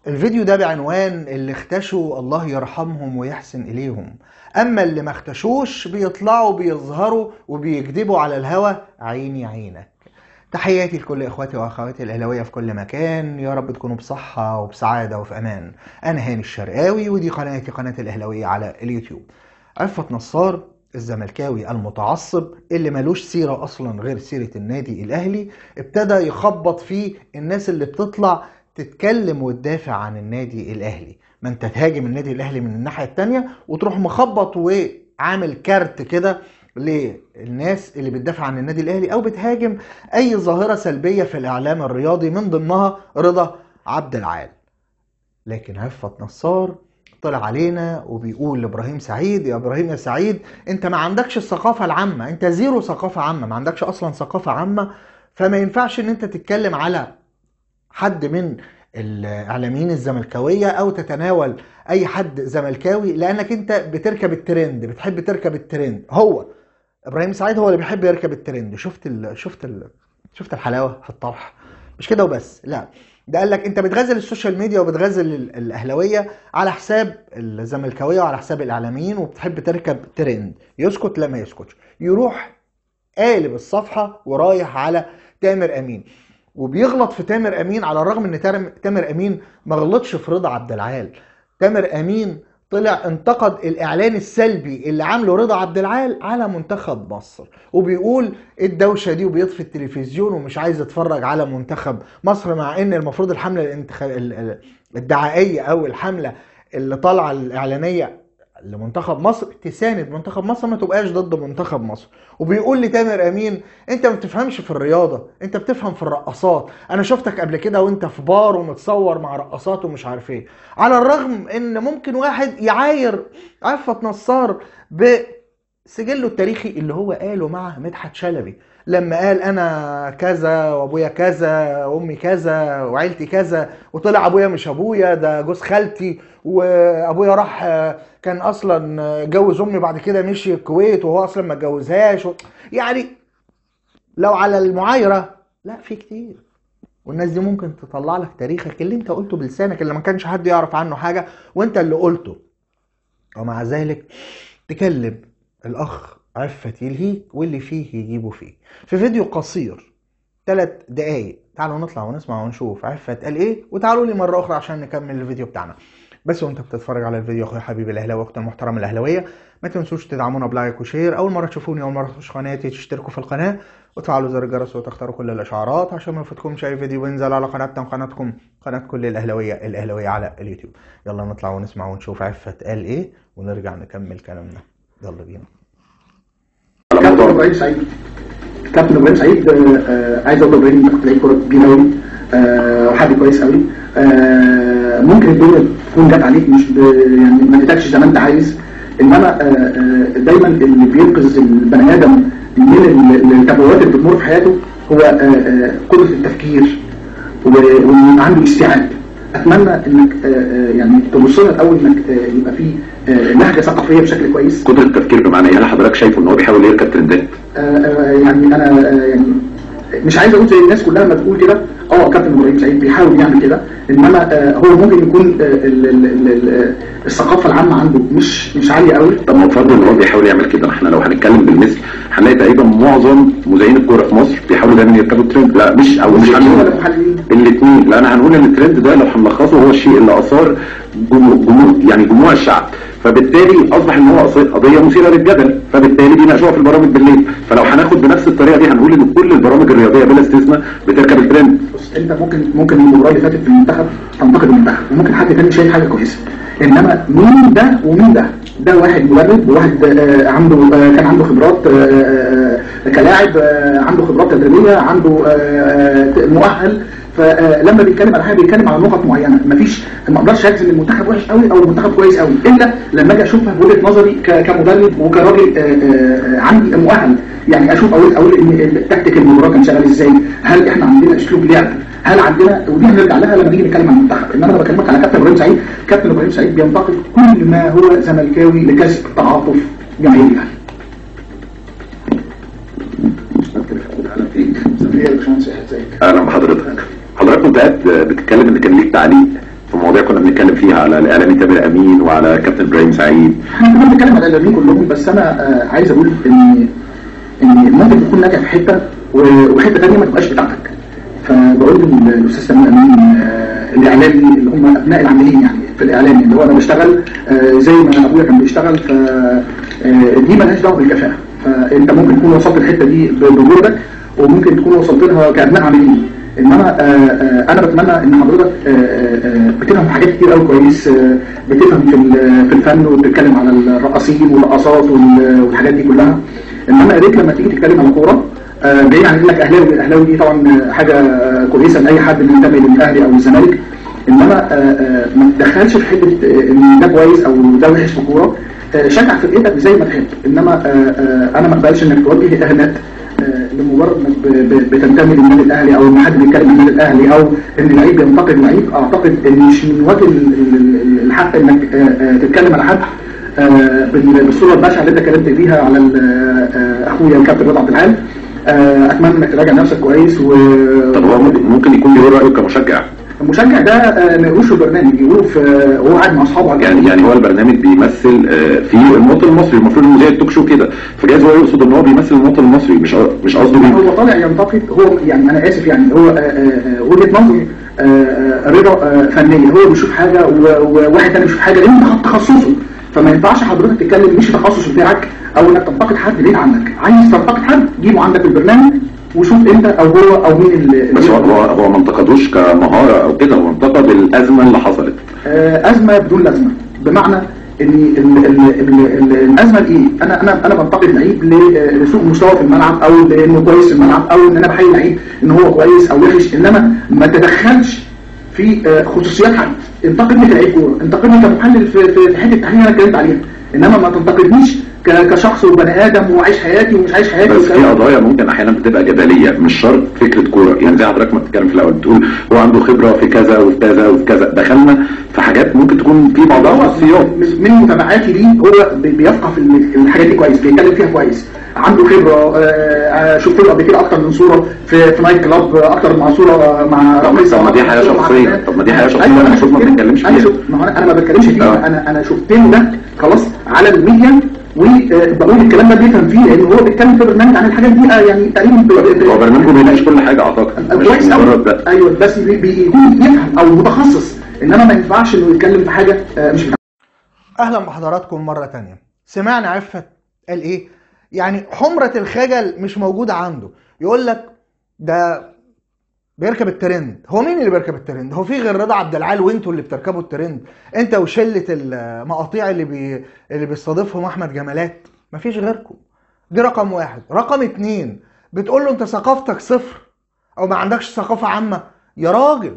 الفيديو ده بعنوان اللي اختشوا الله يرحمهم ويحسن إليهم أما اللي ما اختشوش بيطلعوا بيظهروا وبيكذبوا على الهوا عيني عينك تحياتي لكل اخواتي واخواتي الاهلاويه في كل مكان يا رب تكونوا بصحه وبسعاده وفي امان انا هاني الشرقاوي ودي قناتي قناه الاهلاويه على اليوتيوب عفت نصار الزملكاوي المتعصب اللي ملوش سيره اصلا غير سيره النادي الاهلي ابتدى يخبط في الناس اللي بتطلع تتكلم وتدافع عن النادي الاهلي ما انت تهاجم النادي الاهلي من الناحيه التانية وتروح مخبط وعامل كارت كده للناس اللي بتدافع عن النادي الاهلي او بتهاجم اي ظاهره سلبيه في الاعلام الرياضي من ضمنها رضا عبد العال لكن عفت نصار طلع علينا وبيقول لابراهيم سعيد يا ابراهيم يا سعيد انت ما عندكش الثقافه العامه انت زيرو ثقافه عامه ما عندكش اصلا ثقافه عامه فما ينفعش ان انت تتكلم على حد من الاعلاميين الزملكاويه او تتناول اي حد زملكاوي لانك انت بتركب الترند بتحب تركب الترند هو ابراهيم سعيد هو اللي بيحب يركب الترند شفت ال شفت ال شفت الحلاوه في الطرح مش كده وبس لا ده قال لك انت بتغزل السوشيال ميديا وبتغزل الاهلاويه على حساب الزملكاويه وعلى حساب الاعلاميين وبتحب تركب ترند يسكت لا ما يسكتش يروح قالب الصفحه ورايح على تامر امين وبيغلط في تامر امين على الرغم ان تامر امين ما غلطش في رضا عبد العال تامر امين طلع انتقد الاعلان السلبي اللي عامله رضا عبد العال على منتخب مصر وبيقول الدوشه دي وبيطفي التلفزيون ومش عايز يتفرج على منتخب مصر مع ان المفروض الحمله الانتخاب الدعائيه او الحمله اللي طالعه الاعلانيه لمنتخب مصر تساند منتخب مصر ما تبقاش ضد منتخب مصر وبيقول لي تامر امين انت ما بتفهمش في الرياضه انت بتفهم في الرقصات انا شفتك قبل كده وانت في بار ومتصور مع رقصات ومش عارف ايه على الرغم ان ممكن واحد يعاير عفت نصار بسجله التاريخي اللي هو قاله مع مدحت شلبي لما قال انا كذا وابويا كذا وامي كذا وعيلتي كذا وطلع ابويا مش ابويا ده جوز خالتي وابويا راح كان اصلا جوز امي بعد كده مشي الكويت وهو اصلا ما اتجوزهاش و... يعني لو على المعايره لا في كتير والناس دي ممكن تطلع لك تاريخك اللي انت قلته بلسانك اللي ما كانش حد يعرف عنه حاجه وانت اللي قلته ومع ذلك تكلم الاخ عفت يلهيك واللي فيه يجيبه فيه في فيديو قصير ثلاث دقايق تعالوا نطلع ونسمع ونشوف عفت قال ايه وتعالوا لي مره اخرى عشان نكمل الفيديو بتاعنا بس وانت بتتفرج على الفيديو اخويا حبيبي الاهلاوي واختي المحترم الاهلاويه ما تنسوش تدعمونا بلايك وشير اول مره تشوفوني اول مره تخش قناتي تشتركوا في القناه وتفعلوا زر الجرس وتختاروا كل الاشعارات عشان ما يفوتكمش اي فيديو بينزل على قناتنا وقناتكم قناه كل الاهلاويه الاهلاويه على اليوتيوب يلا نطلع ونسمع ونشوف عفت قال ايه ونرجع نكمل كلامنا يلا بينا كابتن ابراهيم سعيد كابتن ابراهيم سعيد آه عايز اقول ابراهيم انت كنت لعيب كوره كبير قوي آه وحد كويس قوي آه ممكن الدنيا تكون جت عليك مش ب... يعني ما ادتكش زي ما انت عايز انما آه دايما اللي بينقذ البني ادم من التبوات اللي بتمر في حياته هو قدره التفكير وان عنده استيعاب اتمنى انك يعني تبص لها الاول انك يبقى في لهجه ثقافيه بشكل كويس قدره التفكير بمعنى ايه هل حضرتك شايفه ان هو بيحاول يركب ترندات يعني انا يعني مش عايز اقول زي الناس كلها ما تقول كده اه كابتن ابراهيم سعيد بيحاول يعمل كده انما هو ممكن يكون الثقافه العامه عنده مش مش عاليه قوي طب ما فرض ان هو بيحاول يعمل كده احنا لو هنتكلم بالمثل هنلاقي تقريبا معظم مذيعين الكوره في مصر بيحاولوا دايما يركبوا الترند لا مش او مش هنقول الاثنين لا انا هنقول ان الترند ده لو هنلخصه هو الشيء اللي اثار جموع يعني جموع الشعب فبالتالي اصبح ان هو قضيه مثيره للجدل فبالتالي بيناقشوها في البرامج بالليل فلو هناخد بنفس الطريقه دي هنقول ان كل البرامج الرياضيه بلا استثناء بتركب الترند بص انت ممكن ممكن المباراه اللي فاتت في المنتخب تنتقد المنتخب وممكن حد تاني شايف حاجه كويسه انما مين ده ومين ده ده واحد مدرب وواحد آه عنده آه كان عنده خبرات آه كلاعب عنده خبرات تدريبيه عنده مؤهل فلما بيتكلم على حاجه بيتكلم على نقط معينه مفيش ما اقدرش اجزم ان المنتخب وحش قوي او المنتخب كويس قوي الا لما اجي اشوفها بوجهه نظري كمدرب وكراجل عندي مؤهل يعني اشوف اقول اقول ان التكتيك المباراه كان شغال ازاي هل احنا عندنا اسلوب لعب هل عندنا ودي هنرجع لها لما نيجي نتكلم عن المنتخب انما انا بكلمك على كابتن ابراهيم سعيد كابتن ابراهيم سعيد بينتقد كل ما هو زملكاوي لكسب تعاطف جماهيري يعني اهلا بحضرتك حضرتك كنت قاعد بتتكلم ان كان ليك تعليق في مواضيع كنا بنتكلم فيها على الاعلامي تامر امين وعلى كابتن ابراهيم سعيد احنا كنا بنتكلم على الاعلاميين كلهم بس انا آه، عايز اقول ان ان ممكن تكون ناجح في حته و- وحته ثانيه ما تبقاش بتاعتك فبقول للاستاذ سمير امين آه، الاعلامي اللي هم ابناء العاملين يعني في الاعلام اللي هو انا بشتغل آه، زي ما ابويا كان بيشتغل ف آه، دي مالهاش دعوه بالكفاءه فانت ممكن تكون وصلت الحته دي ب- بجهدك وممكن تكون وصلت لها كابناء عاملين انما آه، آه، انا بتمنى ان حضرتك آه، آه، آه، بتفهم حاجات كتير قوي كويس آه، بتفهم في ال- في الفن وبتتكلم على الرقاصين والرقصات وال- والحاجات دي كلها انما يا ريت لما تيجي تتكلم على كوره آه، بعيد عن انك اهلاوي الاهلاوي دي طبعا حاجه آه، كويسه لاي حد بينتمي للاهلي او الزمالك انما آه، آه، ما تدخلش في حته آه، ان ده كويس او ده وحش في الكوره آه، شجع فرقتك زي ما تحب انما آه، آه، انا ما اقبلش انك توجه اهانات آه، لمجرد انك ب- ب- بتنتمي للنادي الاهلي او ان حد بيتكلم عن النادي الاهلي او ان لعيب ينتقد لعيب اعتقد ان مش من وجه ال- ال- الحق انك آه، آه، تتكلم على حد آه، بال- بالصوره البشعه اللي انت اتكلمت بيها على ال- آه، اخويا الكابتن رضا عبد العال آه، اتمنى انك تراجع نفسك كويس و طب هو ممكن- ممكن يكون بيقول رايه كمشجع المشجع ده آه، ما يقولوش في البرنامج يقولوا في آه، وهو قاعد مع اصحابه على يعني يعني هو البرنامج بيمثل آه، في المواطن المصري المفروض انه زي التوك شو كده فجايز هو يقصد ان هو بيمثل المواطن المصري مش مش قصده بيه هو طالع ينتقد هو يعني انا اسف يعني هو آه، آه، آه، وجهه نظر آه، آه، رضا آه، فنيه هو بيشوف حاجه و- وواحد تاني بيشوف حاجه لان ده تخصصه فما ينفعش حضرتك تتكلم مش التخصص بتاعك او انك تنتقد حد بعيد عنك عايز تنتقد حد جيبه عندك في البرنامج وشوف انت او هو او مين اللي بس هو هو هو ما انتقدوش كمهاره او كده هو انتقد الازمه اللي حصلت آه، ازمه بدون لازمه بمعنى ان ال- ال- ال- ال- الازمه الايه انا انا انا بنتقد لعيب ل- لسوء مستوى في الملعب او لانه كويس في الملعب او ان انا بحيي لعيب ان هو كويس او وحش انما ما تدخلش في آه، خصوصيات حد انتقدني كلاعب كوره انتقدني كمحلل في في في حته التحليل انا اتكلمت عليها انما ما تنتقدنيش ك- كشخص وبني ادم وعايش حياتي ومش عايش حياتي بس في والكلام ده. قضايا ممكن احيانا بتبقى جدليه مش شرط فكره كوره يعني زي حضرتك ما بتتكلم في الاول بتقول هو عنده خبره في كذا وفي كذا وفي كذا دخلنا في حاجات ممكن تكون في بعضها هو خصوصيات من من متابعاتي ليه هو بي- بيفقه في ال- الحاجات دي كويس بيتكلم فيها كويس عنده خبره آه، آه، شفت له قبل كده اكتر من صوره في في نايت كلاب آه، اكتر مع صوره مع طب ما- رئيس طب ما دي مع حياة صورة مع شخصية. فلان. طب ما دي حياة شخصية أيوة، أنا المفروض ما شفت له- بنتكلمش أنا فيها. شفت- ما هو انا أنا ما بتكلمش فيه آه. انا انا شفت له ده خلاص على الميديا وبقول الكلام ده بيفهم فيه لان هو بيتكلم في برنامج عن الحاجات دي آه، يعني تقريبا ب- ب- هو برنامجه بيناقش كل حاجه اعتقد مش كويس قوي مجرد ده ايوه بس بي- بيكون يفهم او متخصص انما ما ينفعش انه يتكلم في حاجه آه، مش بتاعته اهلا بحضراتكم مره تانية سمعنا عفت قال ايه يعني حمرة الخجل مش موجودة عنده يقول لك ده بيركب الترند هو مين اللي بيركب الترند هو في غير رضا عبد العال وانتوا اللي بتركبوا الترند انت وشلة المقاطيع اللي بي... اللي بيستضيفهم احمد جمالات مفيش غيركم دي رقم واحد رقم اتنين بتقول له انت ثقافتك صفر او ما عندكش ثقافة عامة يا راجل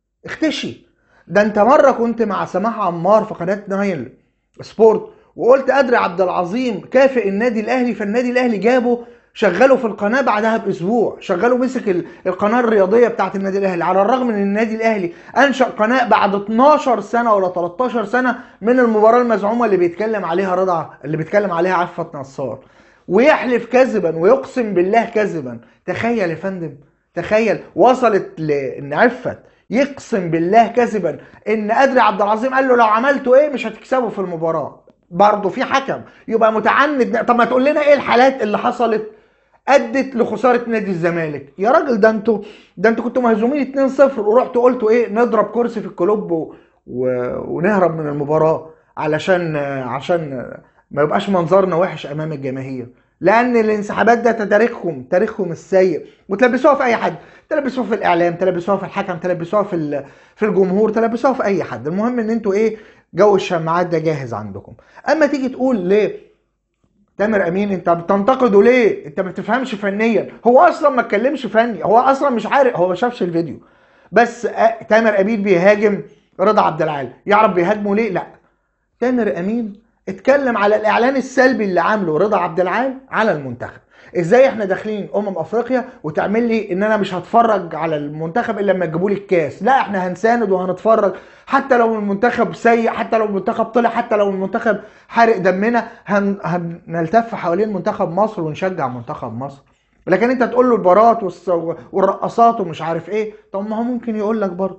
اختشي ده انت مرة كنت مع سماح عمار في قناة نايل سبورت وقلت قدر عبد العظيم كافئ النادي الاهلي فالنادي الاهلي جابه شغله في القناه بعدها باسبوع شغله مسك ال- القناه الرياضيه بتاعت النادي الاهلي على الرغم من ان النادي الاهلي انشا قناه بعد 12 سنه ولا 13 سنه من المباراه المزعومه اللي بيتكلم عليها رضا اللي بيتكلم عليها عفت نصار ويحلف كذبا ويقسم بالله كذبا تخيل يا فندم تخيل وصلت لان عفت يقسم بالله كذبا ان قدري عبد العظيم قال له لو عملتوا ايه مش هتكسبوا في المباراه برضه في حكم يبقى متعند طب ما تقول لنا ايه الحالات اللي حصلت ادت لخساره نادي الزمالك يا راجل ده انتوا ده انتوا كنتوا مهزومين 2-0 ورحتوا قلتوا ايه نضرب كرسي في الكلوب و... و... ونهرب من المباراه علشان عشان ما يبقاش منظرنا وحش امام الجماهير لان الانسحابات ده تاريخهم تاريخهم السيء وتلبسوها في اي حد تلبسوها في الاعلام تلبسوها في الحكم تلبسوها في ال- في الجمهور تلبسوها في اي حد المهم ان انتوا ايه جو الشماعات ده جاهز عندكم اما تيجي تقول ليه تامر امين انت بتنتقده ليه انت ما بتفهمش فنيا هو اصلا ما اتكلمش فني هو اصلا مش عارف هو ما شافش الفيديو بس آه، تامر امين بيهاجم رضا عبد العال يعرف بيهاجمه ليه لا تامر امين اتكلم على الاعلان السلبي اللي عامله رضا عبد العال على المنتخب ازاي احنا داخلين امم افريقيا وتعمل لي ان انا مش هتفرج على المنتخب الا لما تجيبوا لي الكاس لا احنا هنساند وهنتفرج حتى لو المنتخب سيء حتى لو المنتخب طلع حتى لو المنتخب حارق دمنا هن... هنلتف حوالين منتخب مصر ونشجع منتخب مصر لكن انت تقول له البارات والس... والرقصات ومش عارف ايه طب ما هو ممكن يقول لك برضه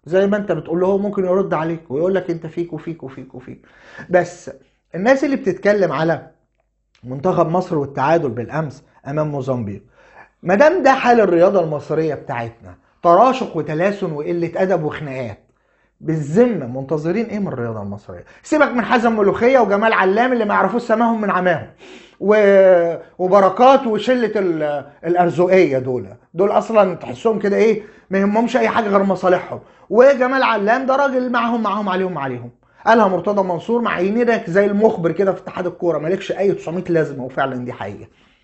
زي ما انت بتقول له هو ممكن يرد عليك ويقول لك انت فيك وفيك وفيك وفيك بس الناس اللي بتتكلم على منتخب مصر والتعادل بالامس امام موزمبيق ما دام ده حال الرياضه المصريه بتاعتنا تراشق وتلاسن وقله ادب وخناقات بالذمه منتظرين ايه من الرياضه المصريه سيبك من حزم ملوخيه وجمال علام اللي ما يعرفوش سماهم من عماهم و... وبركات وشله ال... الارزقيه دول دول اصلا تحسهم كده ايه ما يهمهمش اي حاجه غير مصالحهم وجمال علام ده راجل معاهم معاهم عليهم عليهم قالها مرتضى منصور معينينك زي المخبر كده في اتحاد الكوره مالكش اي 900 لازمه وفعلا دي حقيقه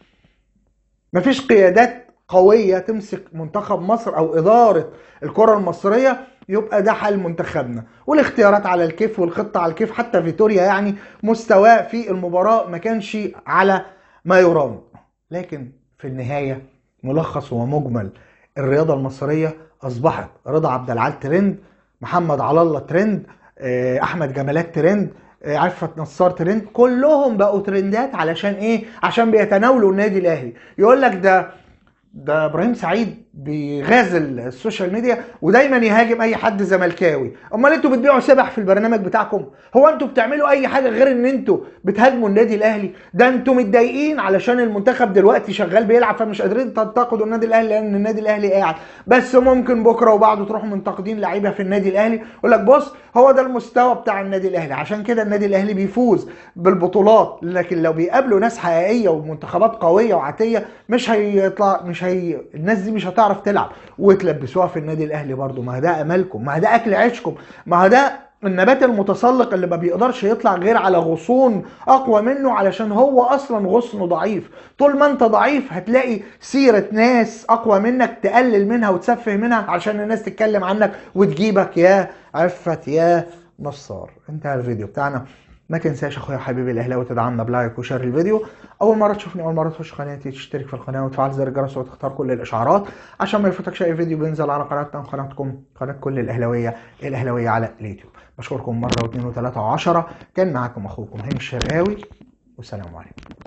مفيش قيادات قويه تمسك منتخب مصر او اداره الكره المصريه يبقى ده حل منتخبنا والاختيارات على الكيف والخطه على الكيف حتى فيتوريا يعني مستواه في المباراه ما كانش على ما يرام لكن في النهايه ملخص ومجمل الرياضه المصريه اصبحت رضا عبد العال ترند محمد على الله ترند احمد جمالات ترند عفت نصار ترند كلهم بقوا ترندات علشان ايه عشان بيتناولوا النادي الاهلي يقول لك ده ده ابراهيم سعيد بيغازل السوشيال ميديا ودايما يهاجم اي حد زملكاوي امال انتوا بتبيعوا سبح في البرنامج بتاعكم هو انتوا بتعملوا اي حاجه غير ان انتوا بتهاجموا النادي الاهلي ده انتوا متضايقين علشان المنتخب دلوقتي شغال بيلعب فمش قادرين تنتقدوا النادي الاهلي لان النادي الاهلي قاعد بس ممكن بكره وبعده تروحوا منتقدين لعيبه في النادي الاهلي يقول لك بص هو ده المستوى بتاع النادي الاهلي عشان كده النادي الاهلي بيفوز بالبطولات لكن لو بيقابلوا ناس حقيقيه ومنتخبات قويه وعاتيه مش هيطلع مش هي الناس دي مش هتعرف تلعب وتلبسوها في النادي الاهلي برضو ما ده املكم ما ده اكل عيشكم ما ده النبات المتسلق اللي ما بيقدرش يطلع غير على غصون اقوى منه علشان هو اصلا غصنه ضعيف طول ما انت ضعيف هتلاقي سيرة ناس اقوى منك تقلل منها وتسفه منها عشان الناس تتكلم عنك وتجيبك يا عفت يا نصار انتهى الفيديو بتاعنا ما تنساش اخويا حبيبي الاهلاوي تدعمنا بلايك وشير الفيديو اول مره تشوفني اول مره تخش قناتي تشترك في القناه وتفعل زر الجرس وتختار كل الاشعارات عشان ما يفوتكش اي فيديو بينزل على قناتنا وقناتكم قناه كل الاهلاويه الاهلاويه على اليوتيوب بشكركم مره واثنين وثلاثه وعشره كان معاكم اخوكم هاني الشرقاوي والسلام عليكم